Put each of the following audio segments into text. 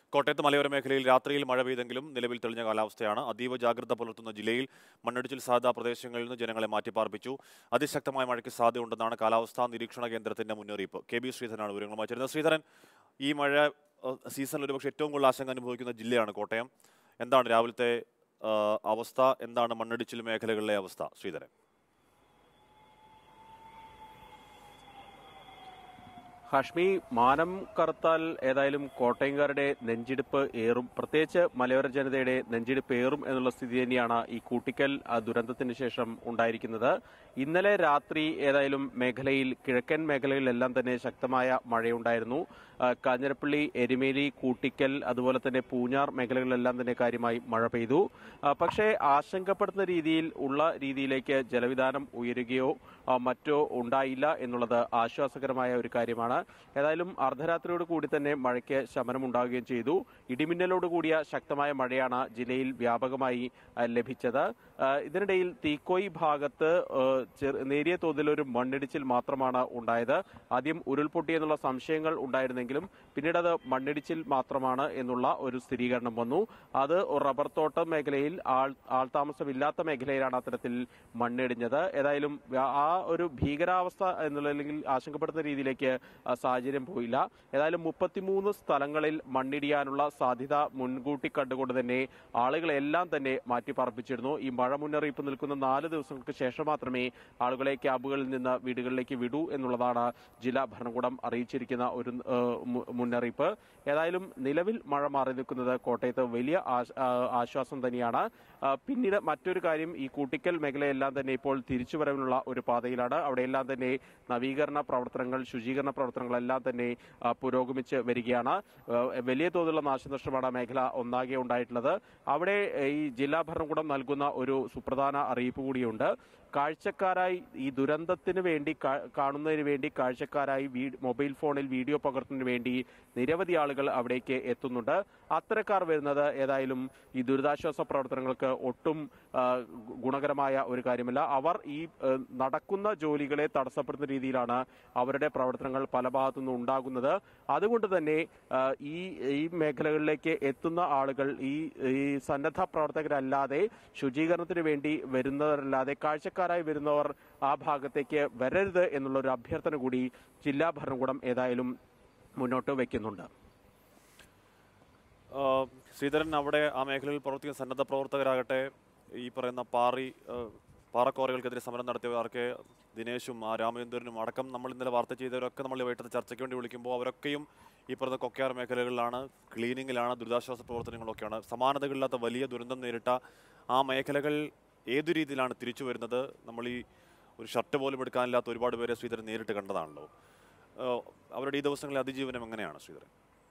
കോട്ടയത്ത് മലയോര മേഖലയിൽ രാത്രിയിൽ മഴ പെയ്തെങ്കിലും നിലവിൽ തെളിഞ്ഞ കാലാവസ്ഥയാണ് അതീവ ജാഗ്രത പുലർത്തുന്ന ജില്ലയിൽ മണ്ണിടിച്ചിൽ സാധ്യതാ പ്രദേശങ്ങളിൽ നിന്ന് ജനങ്ങളെ മാറ്റിപ്പാർപ്പിച്ചു അതിശക്തമായ മഴയ്ക്ക് സാധ്യതയുണ്ടെന്നാണ് കാലാവസ്ഥാ നിരീക്ഷണ കേന്ദ്രത്തിന്റെ മുന്നറിയിപ്പ് കെ ബി ശ്രീധരനാണ് വിവരങ്ങളുമായി ചേരുന്നത് ശ്രീധരൻ ഈ മഴ ഏഹ്, സീസണിൽ ഒരുപക്ഷെ ഏറ്റവും കൂടുതൽ ആശങ്ക അനുഭവിക്കുന്ന ജില്ലയാണ് കോട്ടയം എന്താണ് രാവിലത്തെ ഏഹ്, അവസ്ഥ എന്താണ് മണ്ണിടിച്ചിൽ മേഖലകളിലെ അവസ്ഥ ശ്രീധരൻ ഹാഷ്മി മാനം കറുത്താൽ ഏതായാലും കോട്ടയംകാരുടെ നെഞ്ചിടിപ്പ് ഏറും പ്രത്യേകിച്ച് മലയോര ജനതയുടെ നെഞ്ചിടിപ്പ് ഏറും എന്നുള്ള സ്ഥിതി തന്നെയാണ് ഈ കൂട്ടിക്കൽ ആ, ദുരന്തത്തിന് ശേഷം ഉണ്ടായിരിക്കുന്നത് ഇന്നലെ രാത്രി ഏതായാലും മേഖലയിൽ കിഴക്കൻ മേഖലകളിലെല്ലാം തന്നെ ശക്തമായ മഴയുണ്ടായിരുന്നു ആ, കാഞ്ഞിരപ്പള്ളി എരുമേലി കൂട്ടിക്കൽ അതുപോലെ തന്നെ പൂഞ്ഞാർ മേഖലകളിലെല്ലാം തന്നെ കാര്യമായി മഴ പെയ്തു ആ, പക്ഷേ ആശങ്കപ്പെടുത്തുന്ന രീതിയിൽ ഉള്ള രീതിയിലേക്ക് ജലവിധാനം ഉയരുകയോ ആ, മറ്റോ ഉണ്ടായില്ല എന്നുള്ളത് ആശ്വാസകരമായ ഒരു കാര്യമാണ് ഏതായാലും അർദ്ധരാത്രിയോട് കൂടി തന്നെ മഴയ്ക്ക് ശമനമുണ്ടാവുകയും ചെയ്തു ഇടിമിന്നലോട് കൂടിയ ശക്തമായ മഴയാണ് ജില്ലയിൽ വ്യാപകമായി ആ, ലഭിച്ചത് ആ, ഇതിനിടയിൽ തീക്കോയി ഭാഗത്ത് ആ, ചെറു- നേരിയ തോതിൽ ഒരു മണ്ണിടിച്ചിൽ മാത്രമാണ് ഉണ്ടായത് ആദ്യം ഉരുൾപൊട്ടി എന്നുള്ള സംശയങ്ങൾ ഉണ്ടായിരുന്നെങ്കിലും പിന്നീട് അത് മണ്ണിടിച്ചിൽ മാത്രമാണ് എന്നുള്ള ഒരു സ്ഥിരീകരണം വന്നു അത് റബ്ബർ തോട്ടം മേഖലയിൽ ആൾ ആൾതാമസമില്ലാത്ത മേഖലയിലാണ് അത്തരത്തിൽ മണ്ണിടിഞ്ഞത് ഏതായാലും വ്യ- ആ ഒരു ഭീകരാവസ്ഥ എന്നുള്ള അല്ലെങ്കിൽ ആശങ്കപ്പെടുത്തുന്ന രീതിയിലേക്ക് ആ സാഹചര്യം പോയില്ല ഏതായാലും മുപ്പത്തിമൂന്ന് സ്ഥലങ്ങളിൽ മണ്ണിടിയാനുള്ള സാധ്യത മുൻകൂട്ടി കണ്ടുകൊണ്ട് തന്നെ ആളുകളെല്ലാം തന്നെ മാറ്റി പാർപ്പിച്ചിരുന്നു ഈ മഴ മുന്നറിയിപ്പ് നിൽക്കുന്ന നാല് ദിവസങ്ങൾക്ക് ശേഷം മാത്രമേ ആളുകളെ ക്യാമ്പുകളിൽ നിന്ന് വീടുകളിലേക്ക് വിടൂ എന്നുള്ളതാണ് ജില്ലാ ഭരണകൂടം അറിയിച്ചിരിക്കുന്ന ഒരു ഏഹ്, മു- മുന്നറിയിപ്പ് ഏതായാലും നിലവിൽ മഴ മാറി നിൽക്കുന്നത് കോട്ടയത്ത് വലിയ ആശ്- ആ, ആശ്വാസം തന്നെയാണ് ആ, പിന്നീട് മറ്റൊരു കാര്യം ഈ കൂട്ടിക്കൽ മേഖലയെല്ലാം തന്നെ ഇപ്പോൾ തിരിച്ചുവരവിനുള്ള ഒരു പാതയിലാണ് അവിടെയെല്ലാം തന്നെ നവീകരണ പ്രവർത്തനങ്ങൾ ശുചീകരണ പ്രവർത്തനങ്ങളെല്ലാം തന്നെ ആ, പുരോഗമിച്ച് വരികയാണ് ആ, വലിയ തോതിലുള്ള നാശനഷ്ടമാണ് ആ മേഖല ഒന്നാകെ ഉണ്ടായിട്ടുള്ളത് അവിടെ ഏ, ഈ ജില്ലാ ഭരണകൂടം നൽകുന്ന ഒരു സുപ്രധാന അറിയിപ്പ് കൂടിയുണ്ട് കാഴ്ചക്കാരായി ഈ ദുരന്തത്തിന് വേണ്ടി കാ- കാണുന്നതിന് വേണ്ടി കാഴ്ചക്കാരായി വീ- മൊബൈൽ ഫോണിൽ വീഡിയോ പകർത്തുന്നതിന് വേണ്ടി നിരവധി ആളുകൾ അവിടേക്ക് എത്തുന്നുണ്ട് അത്തരക്കാർ വരുന്നത് ഏതായാലും ഈ ദുരിതാശ്വാസ പ്രവർത്തനങ്ങൾക്ക് ഒട്ടും ആ, ഗു- ഗുണകരമായ ഒരു കാര്യമല്ല അവർ ഈ ആ, നടക്കുന്ന ജോലികളെ തടസ്സപ്പെടുന്ന രീതിയിലാണ് അവരുടെ പ്രവർത്തനങ്ങൾ പല ഭാഗത്തുനിന്നും ഉണ്ടാകുന്നത് അതുകൊണ്ട് തന്നെ ആ, ഈ ഈ മേഖലകളിലേക്ക് എത്തുന്ന ആളുകൾ ഈ ഈ സന്നദ്ധ പ്രവർത്തകരല്ലാതെ ശുചീകരണത്തിന് വേണ്ടി വരുന്നവരല്ലാതെ കാഴ്ചക്കാരായി വരുന്നവർ ആ ഭാഗത്തേക്ക് വരരുത് എന്നുള്ള ഒരു അഭ്യർത്ഥന കൂടി ജില്ലാ ഭരണകൂടം ഏതായാലും മുന്നോട്ട് വയ്ക്കുന്നുണ്ട് ഏഹ്, ശ്രീധരൻ അവിടെ ആ മേഖലയിൽ പ്രവർത്തിക്കുന്ന സന്നദ്ധ പ്രവർത്തകരാകട്ടെ ഈ പറയുന്ന പാറി ഏഹ്, പാറക്കോറകൾക്കെതിരെ സമരം നടത്തിയവർക്ക് ദിനേശും ആ രാമചന്ദ്രനും അടക്കം നമ്മൾ ഇന്നലെ വാർത്ത ചെയ്തവരൊക്കെ നമ്മൾ വൈകിട്ടത്തെ ചർച്ചയ്ക്ക് വേണ്ടി വിളിക്കുമ്പോൾ അവരൊക്കെയും ഈ പറയുന്ന കൊക്കയാർ മേഖലകളിലാണ് ക്ലീനിങ്ങിലാണ് ദുരിതാശ്വാസ പ്രവർത്തനങ്ങളൊക്കെയാണ് സമാനതകളില്ലാത്ത വലിയ ദുരന്തം നേരിട്ട ആ മേഖലകൾ ഏതു രീതിയിലാണ് തിരിച്ചു വരുന്നത് നമ്മൾ ഈ ഒരു ഷർട്ട് പോലും എടുക്കാനില്ലാത്ത ഒരുപാട് പേരെ ശ്രീധരൻ നേരിട്ട് കണ്ടതാണല്ലോ ഏഹ്, അവരുടെ ഈ ദിവസങ്ങളിലെ അതിജീവനം എങ്ങനെയാണ് ശ്രീധരൻ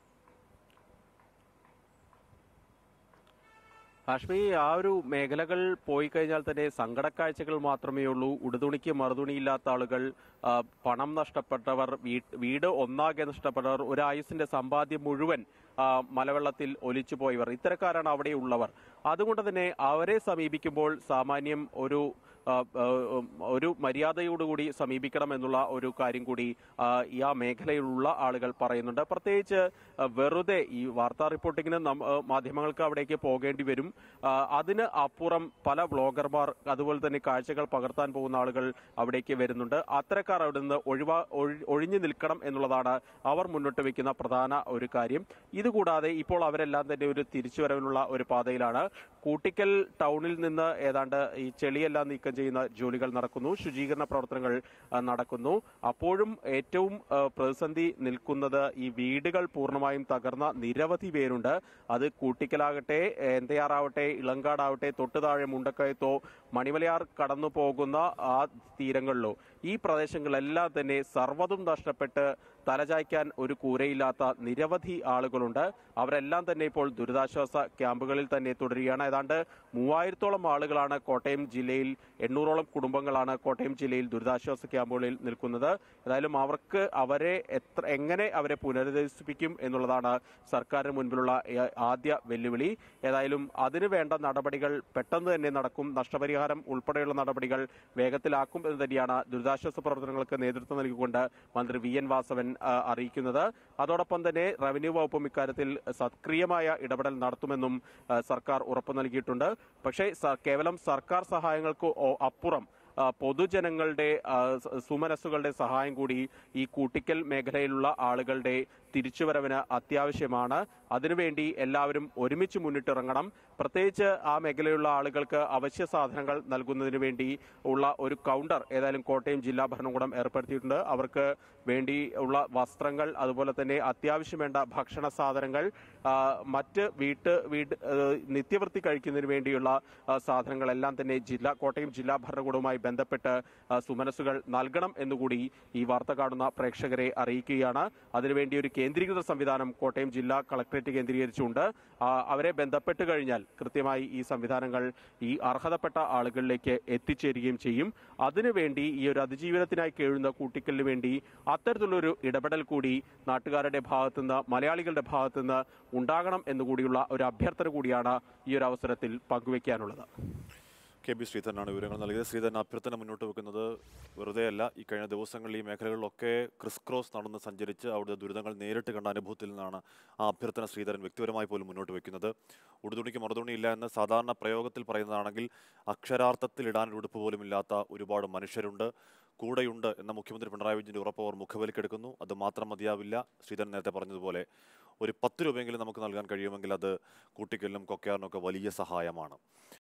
ഹാഷ്മി ആ ഒരു മേഖലകൾ പോയി കഴിഞ്ഞാൽ തന്നെ സങ്കടക്കാഴ്ചകൾ മാത്രമേ ഉള്ളൂ ഉടുതുണിക്ക് മറുതുണിയില്ലാത്ത ആളുകൾ ആ, പണം നഷ്ടപ്പെട്ടവർ വീ- വീട് ഒന്നാകെ നഷ്ടപ്പെട്ടവർ ഒരു ആയുസിന്റെ സമ്പാദ്യം മുഴുവൻ ആ, മലവെള്ളത്തിൽ ഒലിച്ചു പോയവർ ഇത്തരക്കാരാണ് അവിടെ ഉള്ളവർ അതുകൊണ്ട് തന്നെ അവരെ സമീപിക്കുമ്പോൾ സാമാന്യം ഒരു ആ, ആ, ഉം, ഒരു മര്യാദയോടുകൂടി സമീപിക്കണം എന്നുള്ള ഒരു കാര്യം കൂടി ആ, ഈ ആ മേഖലയിലുള്ള ആളുകൾ പറയുന്നുണ്ട് പ്രത്യേകിച്ച് ആ, വെറുതെ ഈ വാർത്താ റിപ്പോർട്ടിങ്ങിന് നം- ആ, മാധ്യമങ്ങൾക്ക് അവിടേക്ക് പോകേണ്ടി വരും ആ, അതിന് അപ്പുറം പല വ്ളോഗർമാർ അതുപോലെ തന്നെ കാഴ്ചകൾ പകർത്താൻ പോകുന്ന ആളുകൾ അവിടേക്ക് വരുന്നുണ്ട് അത്തരക്കാർ അവിടെ നിന്ന് ഒഴിവാ ഒഴി- ഒഴിഞ്ഞു നിൽക്കണം എന്നുള്ളതാണ് അവർ മുന്നോട്ട് വെക്കുന്ന പ്രധാന ഒരു കാര്യം ഇതുകൂടാതെ ഇപ്പോൾ അവരെല്ലാം തന്നെ ഒരു തിരിച്ചുവരവിനുള്ള ഒരു പാതയിലാണ് കൂട്ടിക്കൽ ടൗണിൽ നിന്ന് ഏതാണ്ട് ഈ ചെളിയെല്ലാം നീക്കം ചെയ്യുന്ന ജോലികൾ നടക്കുന്നു ശുചീകരണ പ്രവർത്തനങ്ങൾ ആ, നടക്കുന്നു അപ്പോഴും ഏറ്റവും ആ, പ്രതിസന്ധി നിൽക്കുന്നത് ഈ വീടുകൾ പൂർണ്ണമായും തകർന്ന നിരവധി പേരുണ്ട് അത് കൂട്ടിക്കലാകട്ടെ എന്തയാറാവട്ടെ ഇളങ്കാടാവട്ടെ തൊട്ടു താഴെ മുണ്ടക്കയത്തോ മണിമലയാർ കടന്നു പോകുന്ന ആ തീരങ്ങളിലോ ഈ പ്രദേശങ്ങളെല്ലാം തന്നെ സർവ്വതും നഷ്ടപ്പെട്ട് തലചായ്ക്കാൻ ഒരു കൂരയില്ലാത്ത നിരവധി ആളുകളുണ്ട് അവരെല്ലാം തന്നെ ഇപ്പോൾ ദുരിതാശ്വാസ ക്യാമ്പുകളിൽ തന്നെ തുടരുകയാണ് ഏതാണ്ട് മൂവായിരത്തോളം ആളുകളാണ് കോട്ടയം ജില്ലയിൽ എണ്ണൂറോളം കുടുംബങ്ങളാണ് കോട്ടയം ജില്ലയിൽ ദുരിതാശ്വാസ ക്യാമ്പുകളിൽ നിൽക്കുന്നത് ഏതായാലും അവർക്ക് അവരെ എത്ര എങ്ങനെ അവരെ പുനരധിവസിപ്പിക്കും എന്നുള്ളതാണ് സർക്കാരിന് മുൻപിലുള്ള ഏ- ആദ്യ വെല്ലുവിളി ഏതായാലും അതിനു വേണ്ട നടപടികൾ പെട്ടെന്ന് തന്നെ നടക്കും നഷ്ടപരിഹാര പരിഹാരം ഉൾപ്പെടെയുള്ള നടപടികൾ വേഗത്തിലാക്കും എന്ന് തന്നെയാണ് ദുരിതാശ്വാസ പ്രവർത്തനങ്ങൾക്ക് നേതൃത്വം നൽകിക്കൊണ്ട് മന്ത്രി വി എൻ വാസവൻ ആ, അറിയിക്കുന്നത് അതോടൊപ്പം തന്നെ റവന്യൂ വകുപ്പും ഇക്കാര്യത്തിൽ സക്രിയമായ ഇടപെടൽ നടത്തുമെന്നും ആ, സർക്കാർ ഉറപ്പു നൽകിയിട്ടുണ്ട് പക്ഷേ സ- കേവലം സർക്കാർ സഹായങ്ങൾക്ക് ഒ- അപ്പുറം ആ, പൊതുജനങ്ങളുടെ ആ, സ- സുമനസ്സുകളുടെ സഹായം കൂടി ഈ കൂട്ടിക്കൽ മേഖലയിലുള്ള ആളുകളുടെ തിരിച്ചുവരവിന് അത്യാവശ്യമാണ് അതിനുവേണ്ടി എല്ലാവരും ഒരുമിച്ച് മുന്നിട്ടിറങ്ങണം പ്രത്യേകിച്ച് ആ മേഖലയിലുള്ള ആളുകൾക്ക് അവശ്യ സാധനങ്ങൾ നൽകുന്നതിന് വേണ്ടി ഉള്ള ഒരു കൗണ്ടർ ഏതായാലും കോട്ടയം ജില്ലാ ഭരണകൂടം ഏർപ്പെടുത്തിയിട്ടുണ്ട് അവർക്ക് വേണ്ടി ഉള്ള വസ്ത്രങ്ങൾ അതുപോലെ തന്നെ അത്യാവശ്യം വേണ്ട ഭക്ഷണ സാധനങ്ങൾ ആ, മറ്റ് വീട്ട് വീട് ഏഹ്, നിത്യവൃത്തി കഴിക്കുന്നതിന് വേണ്ടിയുള്ള ആ, സാധനങ്ങളെല്ലാം തന്നെ ജില്ലാ കോട്ടയം ജില്ലാ ഭരണകൂടവുമായി ബന്ധപ്പെട്ട് ആ, സുമനസ്സുകൾ നൽകണം എന്നുകൂടി ഈ വാർത്ത കാണുന്ന പ്രേക്ഷകരെ അറിയിക്കുകയാണ് അതിനുവേണ്ടി ഒരു കേന്ദ്രീകൃത സംവിധാനം കോട്ടയം ജില്ലാ കളക്ടറേറ്റ് കേന്ദ്രീകരിച്ചുകൊണ്ട് ആ, അവരെ ബന്ധപ്പെട്ട് കഴിഞ്ഞാൽ കൃത്യമായി ഈ സംവിധാനങ്ങൾ ഈ അർഹതപ്പെട്ട ആളുകളിലേക്ക് എത്തിച്ചേരുകയും ചെയ്യും അതിനുവേണ്ടി ഈ ഒരു അതിജീവനത്തിനായി കേഴുന്ന കൂട്ടിക്കലിന് വേണ്ടി അത്തരത്തിലുള്ളൊരു ഇടപെടൽ കൂടി നാട്ടുകാരുടെ ഭാഗത്തുനിന്ന് മലയാളികളുടെ ഭാഗത്തുനിന്ന് ഉണ്ടാകണം എന്നുകൂടിയുള്ള ഒരു അഭ്യർത്ഥന കൂടിയാണ് ഈ ഒരു അവസരത്തിൽ പങ്കുവയ്ക്കാനുള്ളത് കെ ബി ശ്രീധരനാണ് വിവരങ്ങൾ നൽകിയത് ശ്രീധരൻ അഭ്യർത്ഥന മുന്നോട്ട് വെക്കുന്നത് വെറുതെയല്ല ഈ കഴിഞ്ഞ ദിവസങ്ങളിൽ ഈ മേഖലകളിലൊക്കെ ക്രിസ് ക്രോസ് നടന്ന് സഞ്ചരിച്ച് അവിടുത്തെ ദുരിതങ്ങൾ നേരിട്ട് കണ്ട അനുഭവത്തിൽ നിന്നാണ് ആ അഭ്യർത്ഥന ശ്രീധരൻ വ്യക്തിപരമായി പോലും മുന്നോട്ട് വെക്കുന്നത് ഉടുതുണിക്ക് മറുതുണിയില്ല എന്ന് സാധാരണ പ്രയോഗത്തിൽ പറയുന്നതാണെങ്കിൽ അക്ഷരാർത്ഥത്തിൽ ഇടാൻ ഒരു ഉടുപ്പ് പോലും ഇല്ലാത്ത ഒരുപാട് മനുഷ്യരുണ്ട് കൂടെയുണ്ട് എന്ന മുഖ്യമന്ത്രി പിണറായി വിജയന്റെ ഉറപ്പ് അവർ മുഖവിലക്കെടുക്കുന്നു അത് മാത്രം മതിയാവില്ല ശ്രീധരൻ നേരത്തെ പറഞ്ഞതുപോലെ ഒരു പത്ത് രൂപയെങ്കിലും നമുക്ക് നൽകാൻ കഴിയുമെങ്കിൽ അത് കൂട്ടിക്കലിനും കൊക്കയാറിനും ഒക്കെ വലിയ സഹായമാണ്